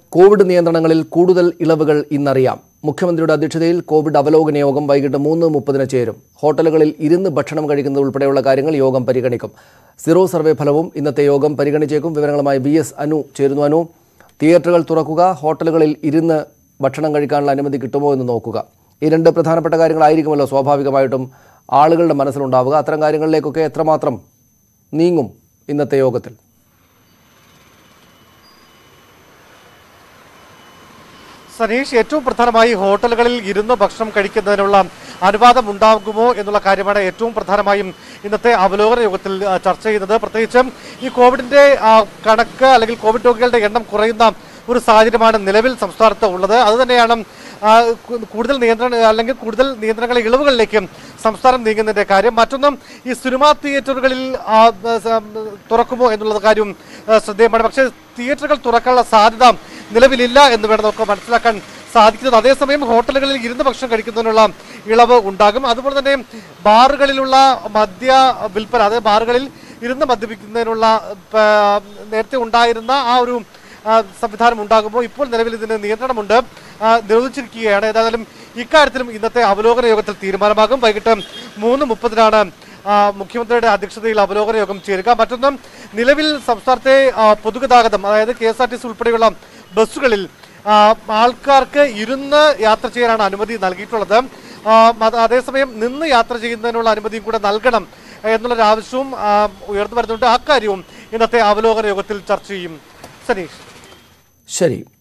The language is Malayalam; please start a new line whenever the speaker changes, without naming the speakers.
കോവിഡ് നിയന്ത്രണങ്ങളിൽ കൂടുതൽ ഇളവുകൾ ഇന്നറിയാം മുഖ്യമന്ത്രിയുടെ അധ്യക്ഷതയിൽ കോവിഡ് അവലോകന യോഗം വൈകിട്ട് മൂന്ന് മുപ്പതിന് ചേരും ഹോട്ടലുകളിൽ ഇരുന്ന് ഭക്ഷണം കഴിക്കുന്നത് ഉൾപ്പെടെയുള്ള കാര്യങ്ങൾ യോഗം പരിഗണിക്കും സിറോ സർവേ ഫലവും ഇന്നത്തെ യോഗം പരിഗണിച്ചേക്കും വിവരങ്ങളുമായി വി എസ് അനു ചേരുന്നു അനു തിയേറ്ററുകൾ തുറക്കുക ഹോട്ടലുകളിൽ ഇരുന്ന് ഭക്ഷണം കഴിക്കാനുള്ള അനുമതി കിട്ടുമോ എന്ന് നോക്കുക ഈ രണ്ട് പ്രധാനപ്പെട്ട കാര്യങ്ങളായിരിക്കുമല്ലോ സ്വാഭാവികമായിട്ടും ആളുകളുടെ മനസ്സിലുണ്ടാവുക അത്തരം കാര്യങ്ങളിലേക്കൊക്കെ എത്രമാത്രം നീങ്ങും ഇന്നത്തെ യോഗത്തിൽ
സനീഷ് ഏറ്റവും പ്രധാനമായി ഹോട്ടലുകളിൽ ഇരുന്ന് ഭക്ഷണം കഴിക്കുന്നതിനുള്ള അനുവാദം ഉണ്ടാകുമോ എന്നുള്ള കാര്യമാണ് ഏറ്റവും പ്രധാനമായും ഇന്നത്തെ അവലോകന യോഗത്തിൽ ആ, ചർച്ച ചെയ്യുന്നത് പ്രത്യേകിച്ചും ഈ കോവിഡിന്റെ ആ, കണക്ക് അല്ലെങ്കിൽ കോവിഡ് രോഗികളുടെ എണ്ണം കുറയുന്ന ഒരു സാഹചര്യമാണ് നിലവിൽ സംസ്ഥാനത്ത് ഉള്ളത് അതുതന്നെയാണ് ആ, കു- കൂടുതൽ നിയന്ത്രണ അല്ലെങ്കിൽ കൂടുതൽ നിയന്ത്രണങ്ങൾ ഇളവുകളിലേക്ക് സംസ്ഥാനം നീങ്ങുന്നതിന്റെ കാര്യം മറ്റൊന്നും ഈ സിനിമാ തിയേറ്ററുകളിൽ ആ, സ- തുറക്കുമോ എന്നുള്ള കാര്യം ആ, ശ്രദ്ധേയമാണ് പക്ഷേ തിയേറ്ററുകൾ തുറക്കാനുള്ള സാധ്യത നിലവിലില്ല എന്ന് വേണം നമുക്ക് മനസ്സിലാക്കാൻ സാധിക്കുന്നത് അതേസമയം ഹോട്ടലുകളിൽ ഇരുന്ന് ഭക്ഷണം കഴിക്കുന്നതിനുള്ള ഇളവ് ഉണ്ടാകും അതുപോലെ തന്നെ ബാറുകളിലുള്ള മദ്യ വിൽപ്പന അതായത് ബാറുകളിൽ ഇരുന്ന് മദ്യപിക്കുന്നതിനുള്ള ആ, നേരത്തെ ഉണ്ടായിരുന്ന ആ ഒരു ആ, സംവിധാനം ഉണ്ടാകുമ്പോൾ ഇപ്പോൾ നിലവിൽ ഇതിന് നിയന്ത്രണമുണ്ട് ആ, നിരോധിച്ചിരിക്കുകയാണ് ഏതായാലും ഇക്കാര്യത്തിലും ഇന്നത്തെ അവലോകന യോഗത്തിൽ തീരുമാനമാകും വൈകിട്ട് മൂന്ന് മുപ്പതിനാണ് ആ, മുഖ്യമന്ത്രിയുടെ അധ്യക്ഷതയിൽ അവലോകന യോഗം ചേരുക മറ്റൊന്നും നിലവിൽ സംസ്ഥാനത്തെ ആ, പൊതുഗതാഗതം അതായത് K S R T C ഉൾപ്പെടെയുള്ള ബസ്സുകളിൽ ആ, ആൾക്കാർക്ക് ഇരുന്ന് യാത്ര ചെയ്യാനാണ് അനുമതി നൽകിയിട്ടുള്ളത് ആ, അത് അതേസമയം നിന്ന് യാത്ര ചെയ്യുന്നതിനുള്ള അനുമതിയും കൂടെ നൽകണം എന്നുള്ളൊരു ആവശ്യവും ആ, ഉയർന്നു വരുന്നുണ്ട് അക്കാര്യവും ഇന്നത്തെ അവലോകന യോഗത്തിൽ ചർച്ച ചെയ്യും സനീഷ്
ശരി